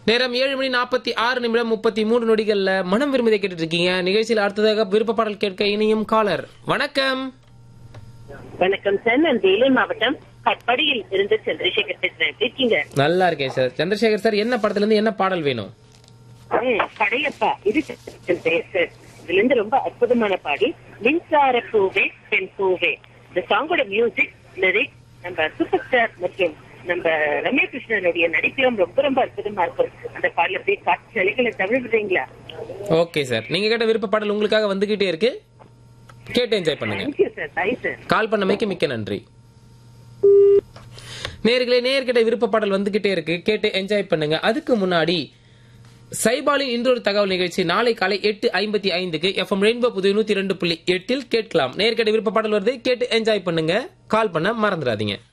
நேரம் ஏழு மணி நாற்பத்தி ஆறு நிமிடம் முப்பத்தி மூன்று நொடிகள்ல மனம் விரும்பதை கேட்டுட்டு இருக்கீங்க நிகழ்ச்சியில் அடுத்ததாக விருப்ப பாடல் கேட்க இணையும் காலர் வணக்கம் வணக்கம் சார் நான் வேலூர் மாவட்டம் கட்படியில் இருந்து சந்திரசேகர் பேசுறேன் எப்படி இருக்கீங்க நல்லா இருக்கேன் சார் சந்திரசேகர் சார் என்ன படத்துல இருந்து என்ன பாடல் வேணும் ம், படையப்பா இது சந்திரசேகர் பேர் சார் இதுல இருந்து ரொம்ப அற்புதமான பாடி மின்சார பூவே பெண் பூவே இந்த சாங்கோட மியூசிக் லிரிக் நம்ம சூப்பர் ஸ்டார் மற்றும் நம்ம ரம்யா கிருஷ்ணனுடைய நடிக்கலாம் ரொம்ப ரொம்ப அற்புதமா இருக்கும் அந்த பாடல அப்படியே காட்சி அலைகளை தமிழ் விடுறீங்களா ஓகே சார் நீங்க கேட்ட விருப்ப பாடல் உங்களுக்காக வந்துகிட்டே இருக்கு கேட்டு என்ஜாய் பண்ணுங்க தேங்க்யூ சார் தாய் சார் கால் பண்ணமைக்கு மிக்க நன்றி நேர்களே நேர்கிட்ட விருப்ப பாடல் வந்துகிட்டே இருக்கு கேட்டு என்ஜாய் பண்ணுங்க அதுக்கு முன்னாடி சைபாலின் இன்றொரு தகவல் நிகழ்ச்சி நாளை காலை எட்டு ஐம்பத்தி ஐந்துக்கு எஃப்எம் ரெயின்போ புது நூத்தி ரெண்டு புள்ளி எட்டில் கேட்கலாம் நேர்கிட்ட விருப்ப பாடல் வருது கேட்டு என்ஜாய் பண்ணுங்க கால் பண்ண மறந்துடாதீங்க